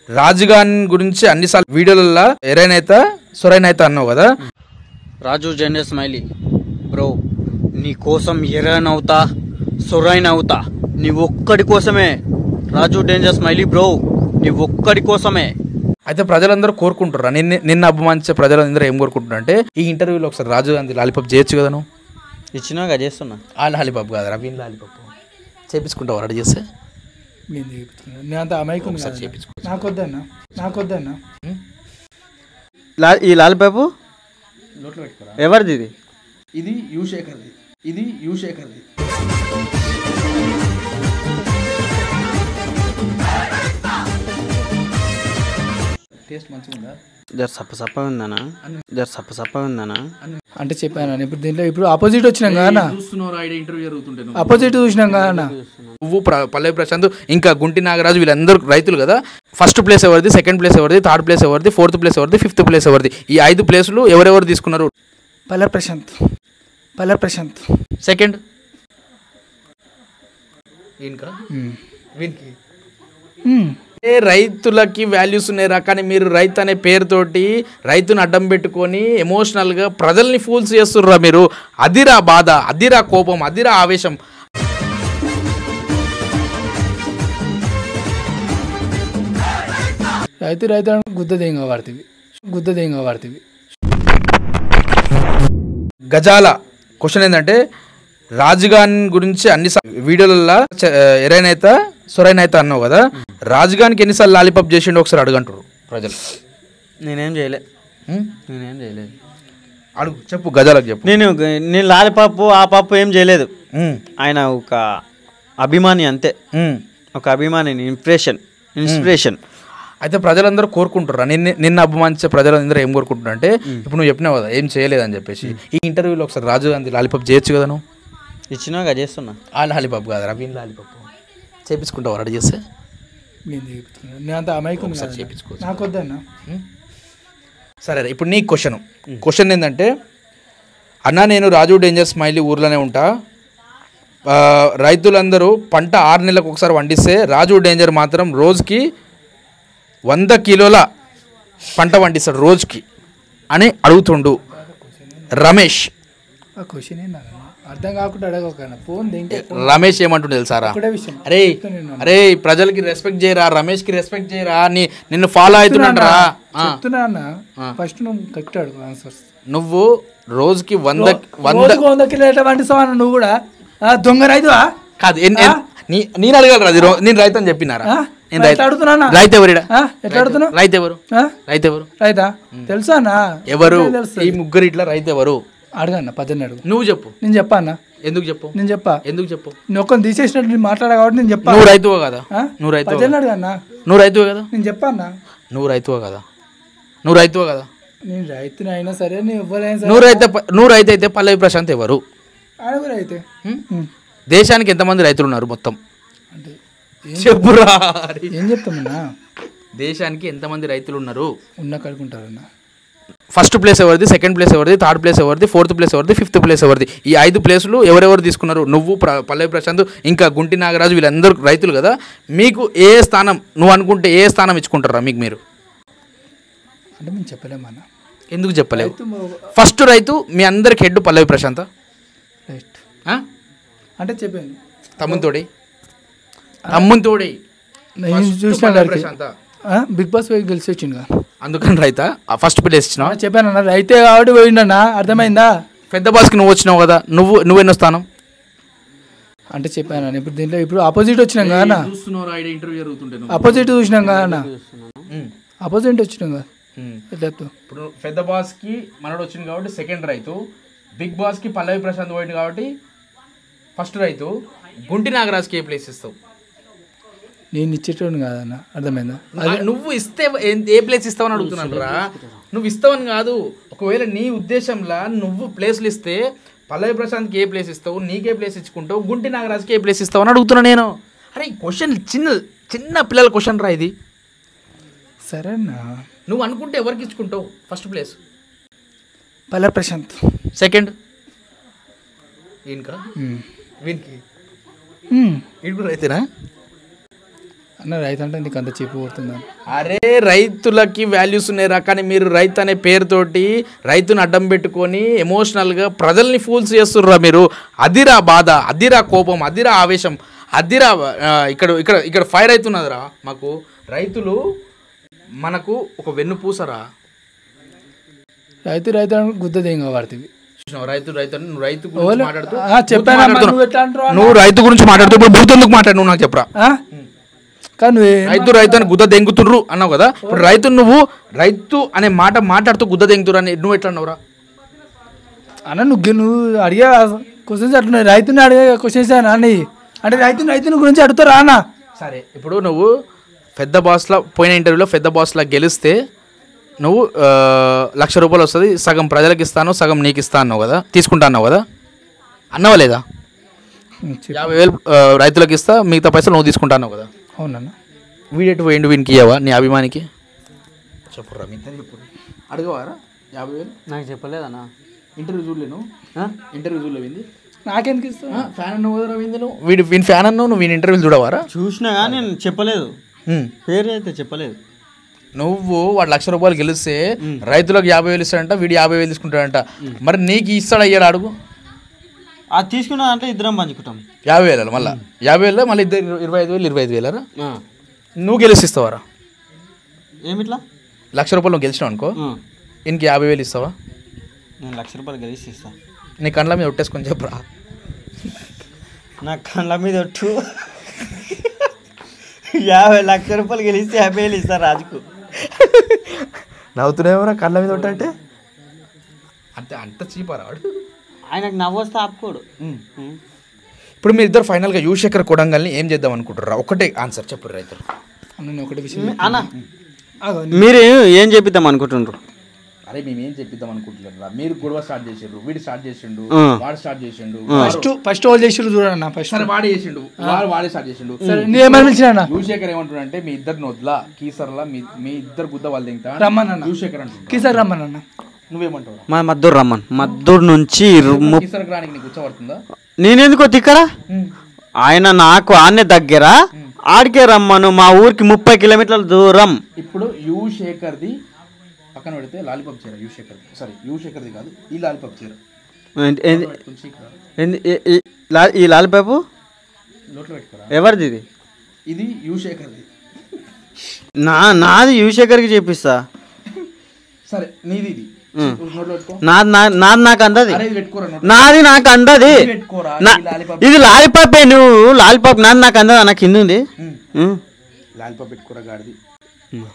రాజుగాన్ గురించి అన్నిసార్లు వీడియోలలో ఎరైనైతా సొరైనైతా అన్నావు కదా రాజు జెండర్ స్మైలీ బ్రో నీ కోసం ఎర్రన్ అవుతా సొరైన్ అవుతా నీ ఒక్కడి కోసమే రాజు డేంజర్ స్మైలీ బ్రో నీ ఒక్కడి కోసమే అయితే ప్రజలందరూ కోరుకుంటారు నిన్న నిన్న అభిమానించే ప్రజలందరూ ఏం కోరుకుంటారు అంటే ఈ ఇంటర్వ్యూలో ఒకసారి రాజు గాంధీ లాలీపాప్ చేయొచ్చు కదా నువ్వు ఇచ్చినాగా చేస్తున్నా ఆ లాలీపాప్ కాదు రవీన్ లాలీపాప్ చేపించుకుంటావు రెడీ చేస్తే నేను చేయించుకున్నాను నేను అంత అమాయకుని ఒకసారి కాదు. చేపించుకో నాకొద్దన్నా నాకొద్దన్నా లా ఈ లాలిపాపు నోట్లో పెట్టుకోరా ఎవరిది ఇది ఇది యూ శేఖర్ది ఇది యూ శేఖర్ది టేస్ట్ మంచిగా ఉందా జర సప్ప సప్ప ఉందనా జర సప్ప సప్ప ఉందనా అంటే చెప్పాను ఇప్పుడు దీంట్లో ఇప్పుడు ఆపోజిట్ వచ్చినాం కదా చూస్తున్నావు ఐడియా ఇంటర్వ్యూ జరుగుతుంటే నువ్వు. ఆపోజిట్ చూసినాం కదా అన్న నువ్వు ప్ర- పల్లవి ప్రశాంత్ ఇంకా గుంటి నాగరాజు వీళ్ళందరూ రైతులు కదా ఫస్ట్ ప్లేస్ ఎవరిది సెకండ్ ప్లేస్ ఎవరిది థర్డ్ ప్లేస్ ఎవరిది ఫోర్త్ ప్లేస్ ఎవరిది ఫిఫ్త్ ప్లేస్ ఎవరిది ఈ ఐదు ప్లేసులు ఎవరెవరు తీసుకున్నారు పల్లె ప్రశాంత్ పల్లె ప్రశాంత్ సెకండ్ ఇంకా వీనికి మ్మ్. ఏ రైతులకి వాల్యూస్ ఉన్నాయిరా కానీ మీరు రైతు అనే పేరుతోటి రైతుని అడ్డం పెట్టుకొని ఎమోషనల్గా ప్రజల్ని ఫూల్స్ చేస్తుర్రా మీరు అదిరా బాధ అదిరా కోపం అదిరా ఆవేశం రైతు రైతు అంటే గుద్దదేంగా వాడుతుంది గుద్దదేంగా వాడుతుంది గజాల క్వశ్చన్ ఏంటంటే రాజుగాన్ గురించి అన్ని వీడియోలలో ఎరైనైతా సొరైనైతా అన్నావు కదా రాజుగానికి ఎన్నిసార్లు లాలీపాప్ చేసిండో ఒకసారి అడగంటారు ప్రజలు నేనేం చేయలే హ్మ్? నేనేం చేయలేదు అడుగు చెప్పు గజాలకు చెప్పు నేను నేను లాలిపాపు ఆ పాపు ఏం చేయలేదు హ్మ్. ఆయన ఒక అభిమాని అంతే హ్మ్. ఒక అభిమాని ఇన్స్పిరేషన్ ఇన్స్పిరేషన్ అయితే ప్రజలందరూ కోరుకుంటారు నిన్న నిన్న అభిమానించే ప్రజలందరూ ఏం కోరుకుంటారు అంటే ఇప్పుడు నువ్వు చెప్పినావు కదా ఏం చేయలేదని చెప్పేసి ఈ ఇంటర్వ్యూలో ఒకసారి రాజు గాంధీ లాలీపాప్ చేయొచ్చు కదా నువ్వు ఇచ్చినాగా చేస్తున్నా ఆ లాలీపాప్ కాదు రవీన్ లాలీపాప్ చేపించుకుంటావు రెడీ చేస్తే నేను చేయించుకున్నాను నేను అంత అమాయకుని ఒకసారి కాదు. చేపించుకోవచ్చు. నాకొద్దన్నా సరే రా, ఇప్పుడు నీ క్వశ్చన్ క్వశ్చన్ ఏంటంటే అన్న నేను రాజు డేంజర్ స్మైలీ ఊర్లోనే ఉంటా ఆ, రైతులందరూ పంట ఆరు నెలలకు ఒకసారి వండిస్తే రాజు డేంజర్ మాత్రం రోజుకి వంద కిలోల పంట వండిస్తాడు రోజుకి అని అడుగుతుండు రమేష్ ఆ క్వశ్చన్ ఏంటన్నా అర్థం కాకుండా అడగకన్నా ఫోన్ దేంట్లో రమేష్ ఏమంటుండే తెలుసారా ఒకటే విషయం అరే అరే ప్రజలకి రెస్పెక్ట్ చేయరా రమేష్ కి రెస్పెక్ట్ చేయరా నీ నిన్ను ఫాలో అవుతున్నాడరా చెప్తున్నా అన్న ఫస్ట్ నువ్వు కరెక్ట్ అడుగు ఆన్సర్స్ నువ్వు రోజుకి వంద వంద రోజుకు వంద కిలోమీటర్ వండిస్తావు అన్న నువ్వు కూడా ఆ, దొంగ రైతువా కాదు ఎన్- ఎన్- నీ- నేను అడగలరా అది రో- నేను రైతు అని చెప్పినారా ఆ? నేను మరి రైతు ఎట్లా అడుగుతున్నా రైతు ఎవరిడా ఆ? ఎట్లా అడుగుతున్నావు రైతు ఎవరు ఆ? రైతు ఎవరు రైతా తెలుసా అన్న ఎవరు ఏం తెలుసు ఈ ముగ్గురు ఇట్లా రైతు ఎవరు అడగన్న పద్దెని అడుగు నువ్వు చెప్పు నేను చెప్పా అన్న ఎందుకు చెప్పు నేను చెప్పా ఎందుకు చెప్పు నేను ఒక్కని తీసేసినట్టు నేను మాట్లాడా కాబట్టి నేను చెప్పా నువ్వు రైతువా కదా ఆ? నువ్వు రైతు పద్దెని అడుగు అన్న నువ్వు రైతువే కదా నేను చెప్పా అన్న నువ్వు రైతువా కదా నువ్వు రైతువా కదా నేను రైతుని అయినా సరే నేను ఇవ్వలేను సరే నువ్వు రైతే ప- నువ్వు రైతు అయితే పల్లవి ప్రశాంత్ ఎవరు అడుగు రైతే హ్మ్? హ్మ్. దేశానికి ఎంతమంది రైతులు ఉన్నారు మొత్తం అంటే చెప్పురా ఏం చెప్తామన్నా దేశానికి ఎంతమంది రైతులు ఉన్నారు ఉన్న కడుకుంటారన్న ఫస్ట్ ప్లేస్ ఎవరిది సెకండ్ ప్లేస్ ఎవరిది థర్డ్ ప్లేస్ ఎవరిది ఫోర్త్ ప్లేస్ ఎవరిది ఫిఫ్త్ ప్లేస్ ఎవరిది ఈ ఐదు ప్లేసులు ఎవరెవరు తీసుకున్నారు నువ్వు ప్ర- పల్లవి ప్రశాంత్ ఇంకా గుంటి నాగరాజు వీళ్ళందరూ రైతులు కదా మీకు ఏ స్థానం నువ్వు అనుకుంటే ఏ స్థానం ఇచ్చుకుంటారా మీకు మీరు అంటే మేము చెప్పలేమన్నా ఎందుకు చెప్పలేవు ఫస్ట్ రైతు మీ అందరికి హెడ్ పల్లవి ప్రశాంత్ రైట్ ఆ? అంటే చెప్పాను తమ్మునితోడి తమ్మునితోడి నేను చూసిన పల్లవి గారికి ప్రశాంత్ ఆ, బిగ్ బాస్ పోయి గెలిచి వచ్చిండు అందుకని రైతా ఫస్ట్ ప్లేస్ ఇచ్చినావు చెప్పాను అన్న రైతే కాబట్టి పోయిండన్నా అర్థమైందా పెద్ద బాస్కి నువ్వు వచ్చినావు కదా నువ్వు నువ్వెన్నో స్థానం అంటే చెప్పాను అన్న ఇప్పుడు దీంట్లో ఇప్పుడు ఆపోజిట్ వచ్చినాం కదా అన్న చూస్తున్నావు ఐడియా ఇంటర్వ్యూ జరుగుతుంటే ఆపోజిట్ చూసినాం కదా అన్న ఆపోజిట్ వచ్చినాం కదా ఎట్లా చెప్తావు? ఇప్పుడు పెద్ద బాస్కి మనడు వచ్చింది కాబట్టి సెకండ్ రైతు బిగ్ బాస్కి పల్లవి ప్రశాంత్ పోయింది కాబట్టి ఫస్ట్ రైతు గుంటి నాగరాజ్కి ఏ ప్లేస్ ఇస్తావు నేను ఇచ్చేటోడు కాదన్న అర్థమైందా ఆ, నువ్వు ఇస్తే ఏ- ఏ ప్లేస్ ఇస్తావని అడుగుతున్నాను రా నువ్వు ఇస్తావని కాదు ఒకవేళ నీ ఉద్దేశంలో నువ్వు ప్లేస్లు ఇస్తే పల్లవి ప్రశాంత్కి ఏ ప్లేస్ ఇస్తావు నీకే ప్లేస్ ఇచ్చుకుంటావు గుంటి నాగరాజ్కి ఏ ప్లేస్ ఇస్తావు అని అడుగుతున్నా నేను అరే ఈ క్వశ్చన్ చిన్న చిన్న పిల్లల క్వశ్చన్ రా ఇది సరే అన్న నువ్వు అనుకుంటే ఎవరికి ఇచ్చుకుంటావు ఫస్ట్ ప్లేస్ పల్లె ప్రశాంత్ సెకండ్ వీనికా ఉమ్. వీనికి ఉమ్. వీడు కూడా రైతేనా అన్న రైతు అంటే నీకు అంత చెప్పి కొడుతుందని అరే రైతులకి వాల్యూస్ ఉన్నాయిరా కానీ మీరు రైతు అనే పేరుతోటి రైతుని అడ్డం పెట్టుకొని ఎమోషనల్గా ప్రజల్ని ఫూల్స్ చేస్తుర్రా మీరు అదిరా బాధ అదిరా కోపం అదిరా ఆవేశం అదిరా ఆ, ఇక్కడ ఇక్కడ ఇక్కడ ఫైర్ అవుతున్నదిరా మాకు రైతులు మనకు ఒక వెన్ను పూసరా రైతు రైతు అని గుద్ద దేంగా పడుతుంది చూసినావా? రైతు రైతు అని నువ్వు రైతు గురించి ఓలే. మాట్లాడుతూ ఆ, చెప్పాను అమ్మా, మాట్లాడుతున్నావు. నువ్వు ఎట్లా అంటున్నావు అన్న? నువ్వు రైతు గురించి మాట్లాడుతూ ఇప్పుడు బూతెందుకు మాట్లాడు నువ్వు నాకు చెప్పరా ఆ? కానీ నువ్వు రైతు రైతు అని గుద్ద దెంగుతుండ్రు అన్నావు కదా ఇప్పుడు రైతు నువ్వు రైతు అనే మాట మాట్లాడుతూ గుద్ద దెంగుతురు అని నువ్వు ఎట్లా అన్నావురా అన్న నువ్వు నువ్వు అడిగే క్వశ్చన్స్ అట్లున్నాయి రైతుని అడిగే క్వశ్చన్స్ అని అంటే రైతుని రైతుని గురించి అడుగుతారా అన్న సరే ఇప్పుడు నువ్వు పెద్ద బాస్లో పోయిన ఇంటర్వ్యూలో పెద్ద బాస్లో గెలిస్తే నువ్వు ఆ, లక్ష రూపాయలు వస్తుంది సగం ప్రజలకు ఇస్తాను సగం నీకు ఇస్తా అన్నావు కదా తీసుకుంటా అన్నావు కదా అన్నావా లేదా యాభై వేలు ఆ, రైతులకు ఇస్తా మిగతా పైసలు నువ్వు తీసుకుంటా అన్నావు కదా అవునన్న వీడెటు పోయిండు వీనికి ఇయ్యవా నీ అభిమానికి చెప్పురా మీ ఇద్దరు చెప్పు అడగవారా యాభై వేలు నాకు చెప్పలేదన్నా ఇంటర్వ్యూ చూడలేను ఇంటర్వ్యూ చూడలేవింది నాకెందుకు ఇస్తావు ఫ్యాన్ అన్నావు కదా రవీంద్ర నువ్వు వీడి వీని ఫ్యాన్ అన్నావు నువ్వు వీని ఇంటర్వ్యూలు చూడవారా చూసినా కానీ నేను చెప్పలేదు ఉమ్. పేరు అయితే చెప్పలేదు నువ్వు వాడు లక్ష రూపాయలు గెలిస్తే రైతులకు యాభై వేలు ఇస్తాడంట వీడు యాభై వేలు తీసుకుంటాడంట మరి నీకు ఇస్తాడు అయ్యాడు అడుగు అది తీసుకున్నా అంటే ఇద్దరం పంచుకుంటాం యాభై వేలు మళ్ళీ యాభై వేలు మళ్ళీ ఇద్దరు ఇరవై ఐదు వేలు ఇరవై ఐదు వేలరా నువ్వు గెలిచిస్తావారా ఏమిట్లా లక్ష రూపాయలు నువ్వు గెలిచినావు అనుకో ఇంక యాభై వేలు ఇస్తావా నేను లక్ష రూపాయలు గెలిచి ఇస్తా నీ కండ్ల మీద ఒట్టేసుకొని చెప్పరా నా కళ్ళ మీద ఒట్టు యాభై లక్ష రూపాయలు గెలిస్తే యాభై వేలు ఇస్తా రాజుకు నవ్వుతున్నావురా కళ్ళ మీద ఒట్టంటే అంతే అంత చీపారా వాడు ఆయనకు నవ్వొస్తే ఆపుకోడు ఇప్పుడు మీరు ఇద్దరు ఫైనల్గా యువశేఖర్ కొడంగల్ని ఏం చేద్దాం అనుకుంటారా ఒకటే ఆన్సర్ చెప్పు రైతులు అన్న నేను ఒకటి విషయం అన్న ఆగు, మీరు ఏం చెప్పిద్దాం అనుకుంటుండ్రు అరే మేము ఏం చెప్పిద్దాం అనుకుంటున్నారా మీరు గొడవ స్టార్ట్ చేసిండ్రు వీడు స్టార్ట్ చేసిండు ఆ. వాడు స్టార్ట్ చేసిండు ఫస్ట్ ఫస్ట్ వాళ్ళు చేసి చూడన్న ఫస్ట్ సరే వాడే చేసిండు వాడు వాడే స్టార్ట్ చేసిండు సరే నువ్వేమని పిలిచినా యువశేఖర్ ఏమంటున్నాడంటే మీ ఇద్దరిని వద్దులా కీసర్లా మీ మీ ఇద్దరు గుద్ద వాళ్ళు దింగుతా రమ్మనన్న యువశేఖర్ అంటున్నాడు కిసార్ రమ్మనన్న నువ్వేమంటావు మా మద్దూరు రమ్మన్ మద్దూరు నుంచి ఇరు- ము- కీసర్ రానికి నీకు కూర్చోబడుతుందా నేనెందుకు తిక్కరా ఆయన నాకు ఆనే దగ్గర ఆడికే రమ్మను మా ఊరికి ముప్పై కిలోమీటర్ల దూరం ఇప్పుడు యువశేఖర్ది పక్కన పెడితే లాలీపాప్ చీర యువశేఖర్ సారీ యువశేఖర్ది కాదు ఈ లాలీపాప్ చీర ఏంది- ఏంది- పెట్టుకుని చీకరా. ఏంది- ఈ- ఈ లా- ఈ లాలిపాపు నోట్లో పెట్టుకోరా ఎవరిది ఇది ఇది యువశేఖర్ది నా నాది యువశేఖర్కి చేపిస్తా సరే నీది ఇది నోట్లో పెట్టుకో నాది నా- నాది నాకు అందది అరే ఇది పెట్టుకోరా నోట్లో నాది నాకు అందది పెట్టుకోరా నా- ఈ లాలీపాప్ ఇది లాలిపాపే నువ్వు లాలిపాప్ నాది నాకు అందదా నాకు కింద ఉంది ఉమ్. ఉమ్. లాలిపాప్ పెట్టుకోరా గాడిది ఉమ్.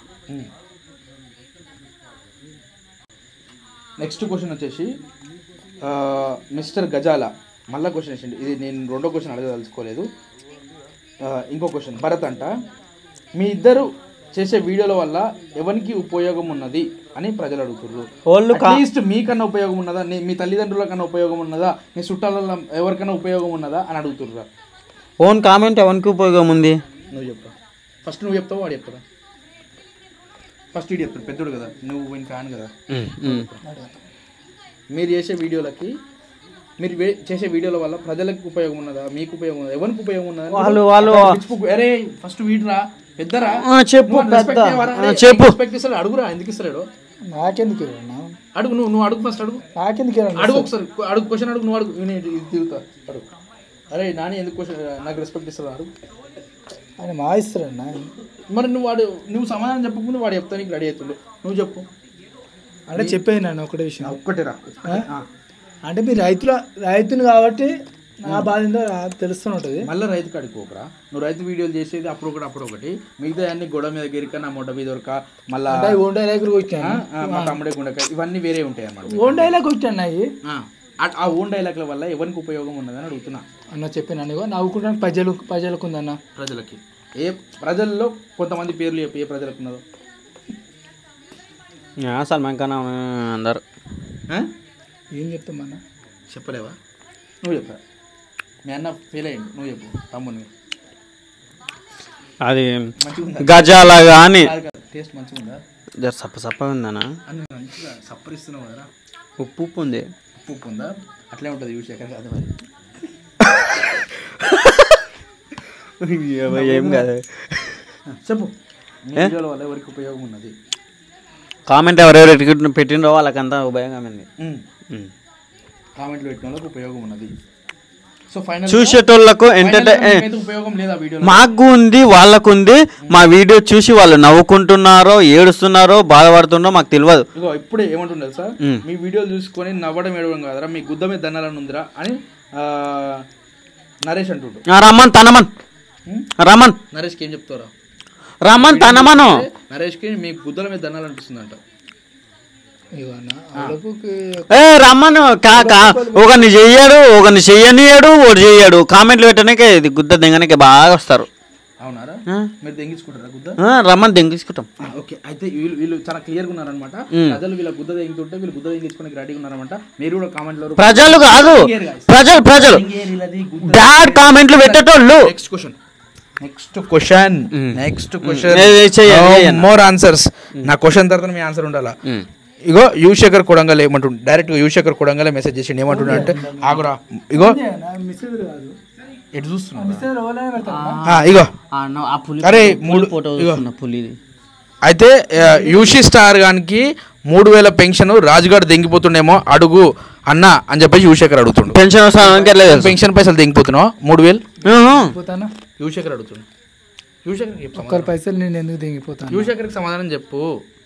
నెక్స్ట్ క్వశ్చన్ వచ్చేసి ఆ, మిస్టర్ గజాల మళ్ళా క్వశ్చన్ వేసిండు ఇది నేను రెండో క్వశ్చన్ అడగదలుచుకోలేదు ఆ, ఇంకో క్వశ్చన్ భరత్ అంట మీ ఇద్దరు చేసే వీడియోల వల్ల ఎవరికి ఉపయోగం ఉన్నది అని ప్రజలు అడుగుతున్నారు వాళ్ళు కా- అట్లీస్ట్ మీకన్నా ఉపయోగం ఉన్నదా నీ- మీ తల్లిదండ్రుల కన్నా ఉపయోగం ఉన్నదా మీ చుట్టాల ఎవరికైనా ఉపయోగం ఉన్నదా అని అడుగుతుర్రా ఓన్ కామెంట్ ఎవరికి ఉపయోగం ఉంది నువ్వు చెప్పరా ఫస్ట్ నువ్వు చెప్తావు వాడు చెప్తారా ఫస్ట్ వీడు చెప్తాడు పెద్దోడు కదా నువ్వు ఇంకా ఫ్యాన్ కదా ఉమ్. మీరు చేసే వీడియోలకి మీరు వే- చేసే వీడియోల వల్ల ప్రజలకు ఉపయోగం ఉన్నదా మీకు ఉపయోగం ఉన్నదా ఎవరికి ఉపయోగం ఉన్నదా అని వాళ్ళు- వాళ్ళు- అక్కడ పిచ్చిపోకు. అరే ఫస్ట్ వీడురా పెద్దరా ఆ, చెప్పు నువ్వు respect పెద్ద. చేయవారా? ఆ, అరే, చెప్పు. respect ఇస్తాడు అడుగురా ఎందుకు ఇస్తాడు నాకెందుకు ఇవ్వనా? అడుగు నువ్వు నువ్వు అడుగు ఫస్ట్ అడుగు నాకెందుకు ఇవ్వనా? అడుగు ఒకసారి అడుగు క్వశ్చన్ అడుగు నువ్వు అడుగు నేను ఇది తిరుగుతా అడుగు అరే నాని ఎందుకు క్వశ్చన్ నాకు రెస్పెక్ట్ ఇస్తాడు అడుగు ఆయన మా ఇస్తారన్న మరి నువ్వు వాడు నువ్వు సమాధానం చెప్పకుండా వాడు చెప్తా నీకు రెడీ అవుతుండు నువ్వు చెప్పు అంటే చెప్పేది నన్ను ఒకటే విషయం ఒక్కటేరా ఆ? అంటే మీరు రైతుల రైతుని కాబట్టి నా బాధ ఏందో నాకు తెలుస్తూనే ఉంటుంది మళ్ళీ రైతు కాడికి పోకరా నువ్వు రైతు వీడియోలు చేసేది అప్పుడు ఒకటి అప్పుడు ఒకటి మిగతా అన్ని గొడవ మీద గిరిక నా మొట్ట మీద దొరక మళ్ళా అంటే ఓన్ డైలాగ్ ఆ, వచ్చాను ఆ, మా తమ్ముడే గుండెకాయ ఇవన్నీ వేరే ఉంటాయి అన్నమాట ఓన్ డైలాగ్ వచ్చాను అవి ఆ, ఆ- ఆ ఓన్ డైలాగ్ల వల్ల ఎవరికి ఉపయోగం ఉన్నదని అడుగుతున్నా అన్న చెప్పాను అన్నగో నవ్వుకుంటాను ప్రజలు ప్రజలకు ఉందన్న ప్రజలకి ఏ ప్రజల్లో కొంతమంది పేర్లు చెప్పి ఏ ప్రజలకు ఉన్నదో ఆ, సల్మాన్ ఖాన్ ఆ, అందరు ఆ? ఏం చెప్తామన్న చెప్పలేవా నువ్వు చెప్పరా మీ అన్న ఫెయిల్ అయ్యిండు నువ్వు చెప్పు తమ్ముని అది మంచిగా ఉందా గజాల కానీ కాదు కాదు టేస్ట్ మంచిగా ఉందా జర సప్ప సప్ప ఉందనా అని మంచిగా సప్పరిస్తున్నావు కదరా ఉప్పు ఉప్పు ఉంది ఉప్పు ఉప్పు ఉందా అట్లే ఉంటుంది యువశేఖర్ కాదు మరి ఏం కాదు చెప్పు మీ వీడియోల వల్ల ఎవరికి ఉపయోగం ఉన్నది కామెంట్ ఎవరెవరు పెట్టినరో వాళ్ళకంతా ఉపయోగమైంది ఉమ్. కామెంట్లు పెట్టిన వాళ్ళకి ఉపయోగం ఉన్నది సో ఫైనల్ చూసేటోళ్ళకు ఎంటర్టైన్ ఉపయోగం లేదా వీడియో మాకు ఉంది వాళ్ళకు ఉంది మా వీడియో చూసి వాళ్ళు నవ్వుకుంటున్నారో ఏడుస్తున్నారో బాధపడుతున్నారో మాకు తెలియదు ఇగో ఇప్పుడే ఏమంటుండదు సార్ మ్. మీ వీడియోలు చూసుకొని నవ్వడం ఏడవడం కాదరా మీ గుద్ద మీద దన్నాలని ఉందిరా అని ఆ, నరేష్ అంటుండు ఆ, రమ్మన్ తనమన్ ఉమ్? రమన్ నరేష్కి ఏం చెప్తారా రమన్ తనమను నరేష్కి మీ గుద్దల మీద దన్నాలనిపిస్తుందంట ఇగో అన్న అడుపుకి ఏ రమ్మను కాక ఒకరిని చెయ్యడు ఒకరిని చెయ్యనియడు ఒకటి చెయ్యడు కామెంట్లు పెట్టడానికే ఇది గుద్ద దింగనికే బాగా వస్తారు అవునారా ఆ? మీరు దెంగించుకుంటారా గుద్ద ఆ, రమ్మని దెంగించుకుంటాం ఆ, ఓకే అయితే వీళ్ళు వీళ్ళు చాలా క్లియర్గా ఉన్నారనమాట మ్. ప్రజలు వీళ్ళ గుద్ద తెంగుతుంటే వీళ్ళు గుద్ద తెంగించుకోవడానికి రెడీగా ఉన్నారనమాట మీరు కూడా కామెంట్లో ప్రజలు కాదు ప్రజలు ప్రజలు బ్యాడ్ కామెంట్లు పెట్టేటోళ్ళు నెక్స్ట్ క్వశ్చన్ నెక్స్ట్ క్వశ్చన్ మ్. నెక్స్ట్ ఏ, ఏ, చెయ్యండి, చెయ్యండి. మోర్ ఆన్సర్స్ నా క్వశ్చన్ తర్వాత మీ ఆన్సర్ ఉండాలా ఉమ్. ఇగో యువశేఖర్ కొడంగల్ ఏమంటుండు డైరెక్ట్ యువశేఖర్ కొడంగల్ మెసేజ్ చేసిండు ఏమంటుండు అంటే ఆగురా ఇగో మిస్సేజ్ కాదు ఎటు చూస్తున్నా మిస్సేజ్ ఎవరైనా పెడతారు ఆ, ఇగో ఆ పులి అరే, పులి మూడు- ఫోటో ఇగో. చూస్తున్నా, పులిది అయితే ఆ, యూషి స్టార్ గానికి మూడు వేల పెన్షన్ రాజుగారు దెంగిపోతుండేమో అడుగు అన్న అని చెప్పేసి యువశేఖర్ అడుగుతుండు పెన్షన్ వస్తానికి ఎట్లా తెలుసు పెన్షన్ పైసలు దెంగిపోతున్నావు మూడు వేలు ఉహు. పోతానా యువశేఖర్ అడుగుతుండు యువశేఖర్ ఒక్కరి పైసలు నేను ఎందుకు దిగిపోతాను యువశేఖర్కి సమాధానం చెప్పు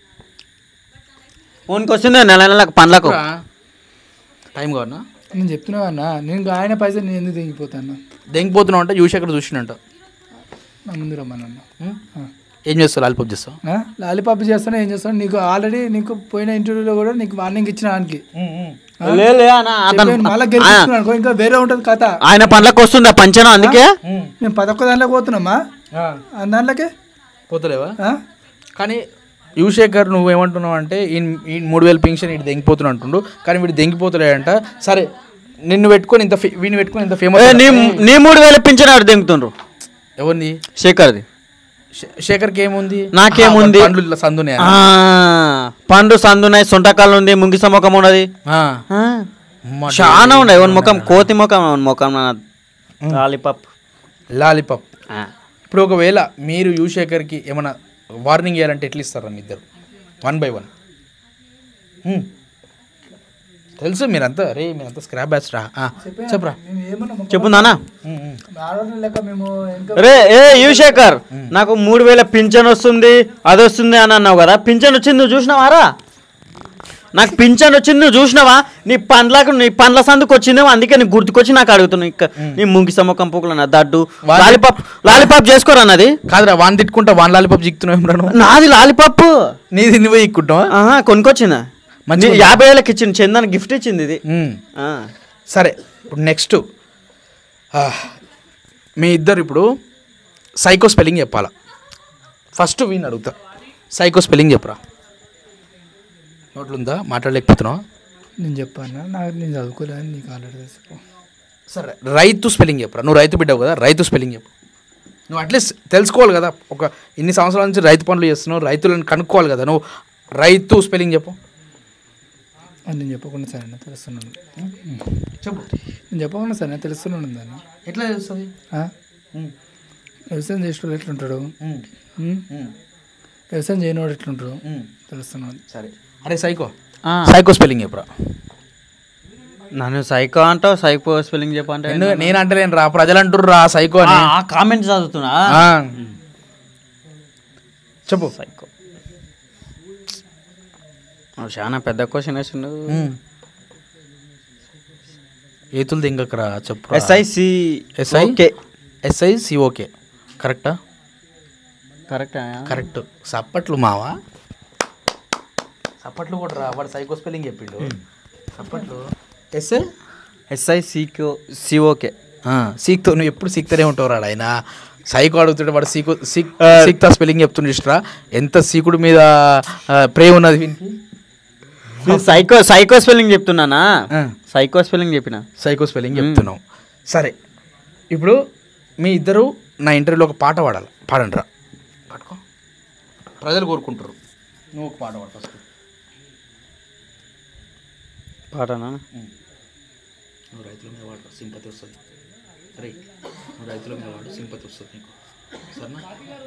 ఊనికి వస్తుంది నెల నెలకు పండ్లకు టైం కావన్నా నేను చెప్తున్నా అన్న నేను ఆయన పైసలు నేను ఎందుకు దిగిపోతాను దెంగిపోతున్నావు అంటే యువశేఖర్ చూసినంట నా ముందు రమ్మనన్న ఉం? ఏం చేస్తావు లాలిపాప్ చేస్తావు లాలీపాప్ చేస్తాను ఏం చేస్తాను నీకు ఆల్రెడీ నీకు పోయిన ఇంటర్వ్యూలో కూడా నీకు వార్నింగ్ ఇచ్చిన ఆయనకి లే, లే అన్న, అతను చెప్పాను, మళ్ళా గెలిపిస్తున్నాను అనుకో, ఇంకా వేరే ఉంటుంది కథ ఆయన పండ్లకు వస్తుంది ఆ పంచనం అందుకే మేము పదొక్క దాంట్లోకి పోతున్నామా ఆ దాంట్లోకే పోతలేవా ఆ? కానీ యువశేఖర్ నువ్వేమంటున్నావు అంటే ఈ ఈ మూడు వేల పెన్షన్ ఇటు దెంగిపోతున్నా అంటుండు కానీ వీడు దెంగిపోతలేడంట సరే నిన్ను పెట్టుకొని ఇంత ఫే- వీడిని పెట్టుకొని ఇంత ఏ, ఫేమస్ నీ నీ మూడు వేలు పింఛన్ ఆడు దింగుతుండ్రు ఎవరిది శేఖర్ది శే- శేఖర్కి ఏముంది నాకేముంది? ఆ, పండ్లు ఇట్లా సందునే ఆ, పండు సందున్నాయి సొంటకాలు ఉంది ముంగిస ముఖం ఉన్నది ఆ. ఆ, అమ్మ చాలా ఉన్నాయి ఎవరి ముఖం కోతి ముఖం ఎవరి ముఖం లాలీపాప్ లాలిపాప్ ఇప్పుడు ఒకవేళ మీరు యువశేఖర్కి ఏమైనా వార్నింగ్ ఇవ్వాలంటే ఎట్లా ఇస్తారా మీ ఇద్దరు వన్ బై వన్ తెలుసు మీరంతా రే మీరంతా స్క్రాప్ బ్యాచ్ రా ఆ, చెప్పురా మేము ఏమన్నా మొక్క- చెప్పు నాన్న ఉమ్, ఉమ్. ఆడవాళ్ళ లెక్క మేము ఇంకా రే ఏ యువశేఖర్ నాకు మూడు వేల పింఛన్ వస్తుంది అది వస్తుంది అని అన్నావు కదా పింఛన్ వచ్చింది నువ్వు చూసినావారా నాకు పింఛన్ వచ్చింది నువ్వు చూసినావా నీ పండ్లకు నీ పండ్ల సందుకు వచ్చిందేమో అందుకే నీకు గుర్తుకొచ్చి నాకు అడుగుతున్నావు ఇంకా నీ ముంగి సమ్మకం పూకులు నా దడ్డు వాళ్ళ- లాలీపాప్ లాలీపాప్ చేసుకోరా నాది కాదురా వాన్ తిట్టుకుంటా వాన్ లాలిపాప్ జిక్తున్నావు ఏం రాను నాది లాలీపాప్ నీది నువ్వే ఇక్కుంటావా ఆహా కొనుక్కొచ్చిందా మంచిగా నీ యాభై వేలకు ఇచ్చింది చందానికి గిఫ్ట్ ఇచ్చింది ఇది ఉమ్. ఆ. సరే ఇప్పుడు నెక్స్ట్ మీ ఇద్దరు ఇప్పుడు సైకో స్పెల్లింగ్ చెప్పాలా ఫస్ట్ వీని అడుగుతా సైకో స్పెల్లింగ్ చెప్పరా నోట్లుందా మాట్లాడలేకపోతున్నావు నేను చెప్పాను నాకు నేను చదువుకోలేదని నీకు ఆల్రెడీ తెలుసు సరే రైతు స్పెల్లింగ్ చెప్పరా నువ్వు రైతు బిడ్డవు కదా రైతు స్పెల్లింగ్ చెప్పు నువ్వు అట్లీస్ట్ తెలుసుకోవాలి కదా ఒక ఇన్ని సంవత్సరాల నుంచి రైతు పనులు చేస్తున్నావు రైతులను కనుక్కోవాలి కదా నువ్వు రైతు స్పెల్లింగ్ చెప్పు అది నేను చెప్పకుండా సరే అన్న తెలుస్తున్నాను చెప్పు నేను చెప్పకుండా సరే తెలుస్తున్నాను దాన్ని ఎట్లా తెలుస్తుంది ఆ? వ్యవసాయం చేసేవాడు ఎట్లుంటాడు ఉమ్? ఉమ్. వ్యవసాయం చేయనివాడు ఎట్లుంటాడు తెలుస్తున్నాడు సరే అరే సైకో ఆ. సైకో స్పెల్లింగ్ చెప్పురా నన్ను సైకో అంటావు సైకో స్పెల్లింగ్ చెప్పంటే ఎందుకు నేను అంటలేను రా ప్రజలు అంటుర్రు రా సైకో అని ఆ కామెంట్ చదువుతున్నా ఆ. చెప్పు సైకో నువ్వు చాలా పెద్ద క్వశ్చన్ వేసిండు ఉమ్. ఏతులు దింగకరా చెప్పు SIC SI okay SI C okay కరెక్టా కరెక్ట్ కరెక్ట్ సప్పట్లు మావా సప్పట్లు కూడా రా వాడు సైకో స్పెల్లింగ్ చెప్పిండు సప్పట్లు ఎస్ఐ ఎస్ఐ సికో సిఓకే సీక్తో నువ్వు ఎప్పుడు సీక్తూనే ఉంటావు రా ఆయన సైకో అడుగుతుంటే వాడు సీకు సీక్ సీక్తా స్పెల్లింగ్ చెప్తుండే ఇష్టరా ఎంత సీకుడు మీద ఆ, ప్రేమ ఉన్నది వీనికి సైకో సైకో స్పెల్లింగ్ చెప్తున్నానా ఆ. సైకో స్పెల్లింగ్ చెప్పిన సైకో స్పెల్లింగ్ చెప్తున్నావు సరే ఇప్పుడు మీ ఇద్దరు నా ఇంటర్వ్యూలో ఒక పాట పాడాలి పాడండి రా పట్టుకో ప్రజలు కోరుకుంటారు నువ్వు ఒక పాట పాడు ఫస్ట్ పాటనా నువ్వు రైతుల మీద వాడు సింపతి వస్తుంది రే నువ్వు రైతుల మీద వాడు సింపతి వస్తుంది నీకు సరేనా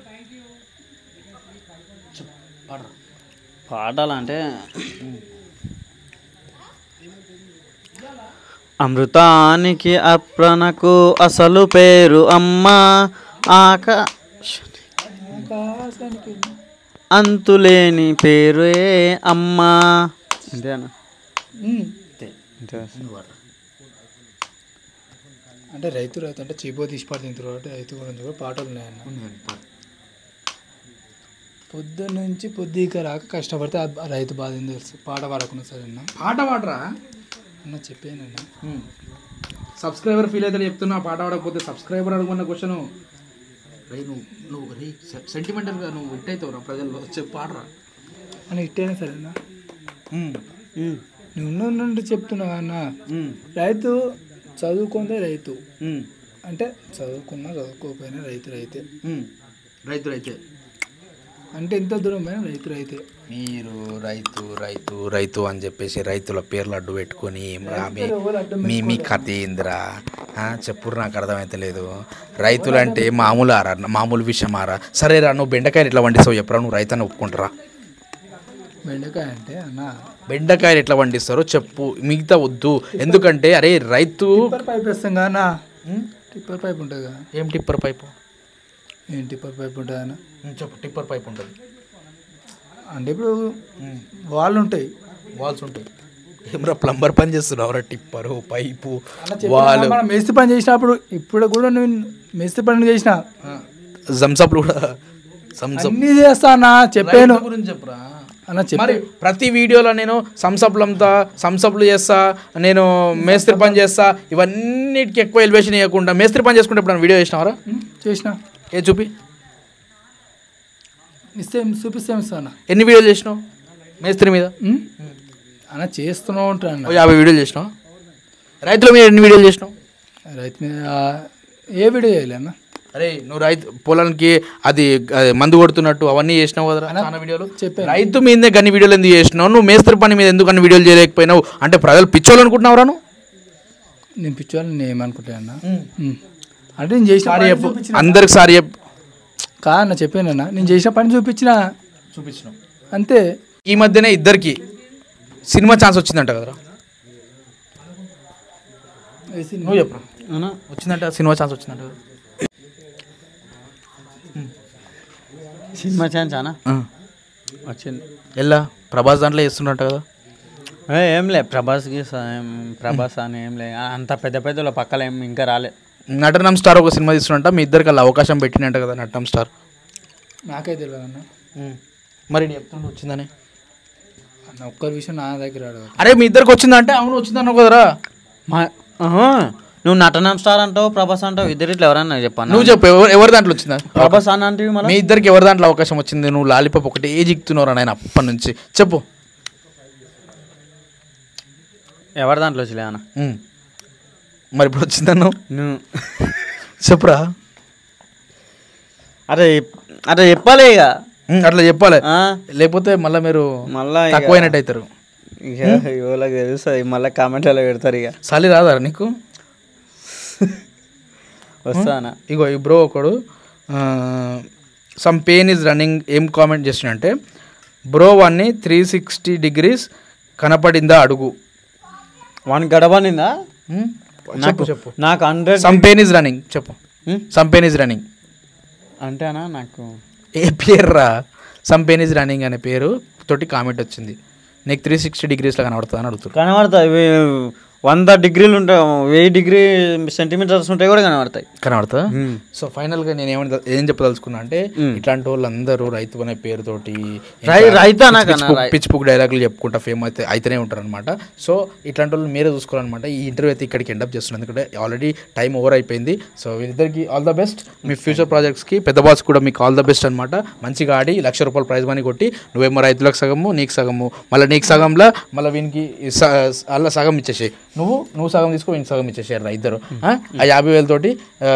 చెప్పు, పాడరా పాడాలంటే అమృతానికి అప్రణకు అసలు పేరు అమ్మ ఆకాశ ఆకాశానికి అంతులేని పేరే అమ్మ అంతేనా ఉమ్. అంతే నువ్వు పాడరా అంటే రైతు రైతు అంటే చీపో తీసి పాడుతుంది కాబట్టి రైతు గురించి కూడా పాటలు ఉన్నాయన్న ఉంది, ఉంది, పాడు. పొద్దు నుంచి పొద్దుక రాక కష్టపడితే ఆ రైతు బాధ ఏందో తెలుసు పాట పాడకుండా సరే అన్న పాట పాడరా అన్న చెప్పానన్న సబ్స్క్రైబర్ ఫీల్ అయితే చెప్తున్నా పాట పాడకపోతే సబ్స్క్రైబర్ అడుగున్న క్వశ్చన్ రే నువ్వు నువ్వు రే సెంటిమెంటల్గా నువ్వు హిట్ అవుతావురా ప్రజల్లో చెప్పు పాడరా అని ఇట్టేనా సరేనా ఉమ్, నువ్వు నుండి చెప్తున్నావు అన్న ఉమ్, రైతు చదువుకుందే రైతు ఉమ్, అంటే చదువుకున్నా చదువుకోకపోయినా రైతు రైతే ఉమ్. రైతు రైతే అంటే ఎంత దూరం పోయినా రైతు రైతే మీరు రైతు రైతు రైతు అని చెప్పేసి రైతుల పేర్లు అడ్డు పెట్టుకొని రా మీ ఎవరు అడ్డం మీ మీ కథ ఏందిరా ఆ, చెప్పురు నాకు అర్థమైతలేదు రైతులు అంటే మామూలు ఆరా మామూలు విషయం ఆరా సరేరా నువ్వు బెండకాయలు ఎట్లా వండిస్తావు చెప్పరా నువ్వు రైతు అని ఒప్పుకుంటారా బెండకాయ అంటే అన్న బెండకాయలు ఎట్లా పండిస్తారో చెప్పు మిగతా వద్దు ఎందుకంటే అరే రైతు టిప్పర్ పైప్ వేస్తాం కదా టిప్పర్ పైప్ ఉంటుంది కదా ఏం టిప్పర్ పైపు ఏం టిప్పర్ పైప్ ఉంటుంది అన్న చెప్పు టిప్పర్ పైప్ ఉంటుంది అంటే ఇప్పుడు వాళ్ళు ఉంటాయి వాల్స్ ఉంటాయి ఏమరా ప్లంబర్ పని చేస్తున్నావురా టిప్పరు పైపు అలా చెప్పినా వాళ్ళు మనం మేస్త్రి పని చేసినప్పుడు ఇప్పుడు కూడా నేను మేస్త్రి పని చేసిన జంసప్లు కూడా సంసప్ అన్నీ చేస్తా అన్న చెప్పాను రైతు గురించి చెప్పురా అన్న చెప్పి మరి ప్రతి వీడియోలో నేను సంసప్లు అమ్ముతా సంసప్లు చేస్తా నేను మేస్త్రి పని చేస్తా ఇవన్నిటికి ఎక్కువ ఎలివేషన్ ఇవ్వకుండా మేస్త్రి పని చేసుకుంటే ఎప్పుడైనా వీడియో చేసినావరా చేసిన ఏ చూపి ఇస్తే చూపిస్తే ఇస్తా అన్న ఎన్ని వీడియోలు చేసినావు మేస్త్రి మీద ఉమ్? అన్న చేస్తూనే ఉంటాను ఓ అన్న యాభై వీడియోలు చేసినావు రైతుల మీద ఎన్ని వీడియోలు చేసినావు రైతు మీద ఏ వీడియో చేయాలి అన్న అరే నువ్వు రైతు పొలానికి అది అది మందు కొడుతున్నట్టు అవన్నీ చేసినావు కదరా చాలా వీడియోలు చెప్పాను. రైతు మీదే గన్ని వీడియోలు ఎందుకు చేసినావు నువ్వు మేస్త్రి పని మీద ఎందుకు అన్ని వీడియోలు చేయలేకపోయినావు అంటే ప్రజలు పిచ్చోళ్ళు అనుకుంటున్నావురా నువ్వు నేను పిచ్చోళ్ళని నేను ఏమనుకుంటా అన్న ఉమ్. అంటే నేను చేసిన సారీ పని చెప్పు చూపించిన అందరికి సారీ చెప్పు కాదన్న చెప్పానన్న నేను చేసిన పని చూపించిన చూపించినావు అంతే ఈ మధ్యనే ఇద్దరికి సినిమా ఛాన్స్ వచ్చిందంట కదరా వేసి నువ్వు చెప్పరా అవునా వచ్చిందంట సినిమా ఛాన్స్ వచ్చిందంట కదా సినిమా ఛాన్స్ అనా ఆ. వచ్చింది ఎల్లా ప్రభాస్ దాంట్లో చేస్తున్నట్ట కదా ఏ, ఏం లే ప్రభాస్కి స- ఏం ప్రభాస్ అని ఏం లే అంత పెద్ద పెద్దల పక్కల ఏం ఇంకా రాలే నటనం స్టార్ ఒక సినిమా తీస్తున్నట్ట మీ ఇద్దరికి అలా అవకాశం పెట్టినట్ట కదా నటనం స్టార్ నాకే తెలియదు అన్న మరి నేను చెప్తుంటే వచ్చిందని అన్న ఒక్కరి విషయం నా దగ్గర అడగదు అరే మీ ఇద్దరికి వచ్చిందంటే అవును వచ్చిందన్నావు కదరా మా ఆహా, నువ్వు నటనం స్టార్ అంటావు ప్రభాస్ అంటావు ఇద్దరు ఇట్లా ఎవరన్నా చెప్పాను నువ్వు చెప్పు ఎవరు ఎవరి దాంట్లో వచ్చిందా ప్రభాస్ అని అంటే మళ్ళీ మీ ఇద్దరికి ఎవరి దాంట్లో అవకాశం వచ్చింది నువ్వు లాలిపాప్ ఒకటి ఏ జిక్తున్నారా నాయన అప్పటి నుంచి చెప్పు ఎవరి దాంట్లో వచ్చలే అన్న ఉమ్. మరి ఇప్పుడు వచ్చిందన్నావు నువ్వు చెప్పురా అరే అరే చెప్పాలి ఇక ఉమ్, అట్లా చెప్పాలి ఆ? లేకపోతే మళ్ళీ మీరు మళ్ళా ఇక- తక్కువైనట్టు అవుతారు ఇక ఎవరికి తెలుస్తుంది మళ్ళీ కామెంట్లో పెడతారు ఇక సాలి రాదారా నీకు వస్తానా ఇగో ఈ బ్రో ఒకడు సమ్ పెయిన్ ఈజ్ రన్నింగ్ ఏం కామెంట్ చేస్తున్నంటే బ్రో వన్ని త్రీ సిక్స్టీ డిగ్రీస్ కనపడిందా అడుగు వాని గడపనిందా ఉమ్, నాకు చెప్పు చెప్పు నాకు hundred some pain is running చెప్పు సమ్ పెయిన్ ఈజ్ రన్నింగ్ అంటేనా నాకు ఏ పేరు రా సమ్ పెయిన్ ఈజ్ రన్నింగ్ అనే పేరు తోటి కామెంట్ వచ్చింది నీకు త్రీ సిక్స్టీ డిగ్రీస్లో కనబడుతుంది అని అడుగుతారు కనబడతాయి వే- వంద డిగ్రీలు ఉంటాయి వెయ్యి డిగ్రీ సెంటీమీటర్స్ ఉంటాయి కూడా కనబడతాయి కనబడుతుందా సో ఫైనల్గా నేను ఏమని ఏం చెప్పదలుచుకున్నా అంటే మ్మ్. ఇట్లాంటి వాళ్ళందరూ రైతు అనే పేరుతోటి రై- రైతు అనా పిచ్చి కన్నా పిచ్చి రై- పిచ్చి పుక్ డైలాగులు చెప్పుకుంటా ఫేమ్ అయితే అయితేనే ఉంటారు అనమాట సో ఇట్లాంటి వాళ్ళు మీరే చూసుకోవాలన్నమాట ఈ ఇంటర్వ్యూ అయితే ఇక్కడికి ఎండప్ చేస్తున్నాను ఎందుకంటే ఆల్రెడీ టైం ఓవర్ అయిపోయింది సో వీరిద్దరికి ఆల్ ద బెస్ట్ మీ ఫ్యూచర్ ప్రాజెక్ట్స్కి పెద్ద బాస్ కూడా మీకు ఆల్ ద బెస్ట్ అనమాట మంచిగా ఆడి లక్ష రూపాయల ప్రైజ్ మనీ కొట్టి నువ్వేమో రైతులకు సగము నీకు సగము మళ్ళీ నీకు సగంలో మళ్ళీ వీనికి స- అలా సగం ఇచ్చేసేయి నువ్వు నువ్వు సగం తీసుకో వీనికి సగం ఇచ్చేసేయారు రా ఇద్దరు ఆ? ఆ యాభై వేలతోటి ఆ,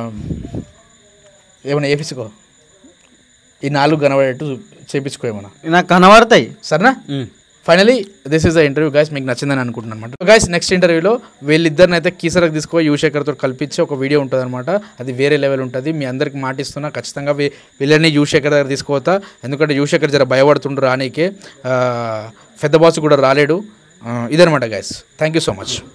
ఏమైనా వేపించుకో ఈ నాలుగు కనబడేట్టు చేపించుకో ఏమన్నా నాకు కనబడతాయి సరేనా finally this is the interview guys మీకు నచ్చిందని అనుకుంటున్నాను అనమాట గైస్ నెక్స్ట్ ఇంటర్వ్యూలో వీళ్ళిద్దరిని అయితే కీసరకు తీసుకుపోయి యువశేఖర్తో కల్పించి ఒక వీడియో ఉంటుంది అనమాట అది వేరే లెవెల్ ఉంటుంది మీ అందరికి మాటిస్తున్నా ఖచ్చితంగా వీ- వీళ్ళని యువశేఖర్ దగ్గర తీసుకుపోతా ఎందుకంటే యువశేఖర్ జర భయపడుతుండ్రు రానీకే ఆ, పెద్ద బాస్ కూడా రాలేడు ఆ, ఇదనమాట guys thank you so much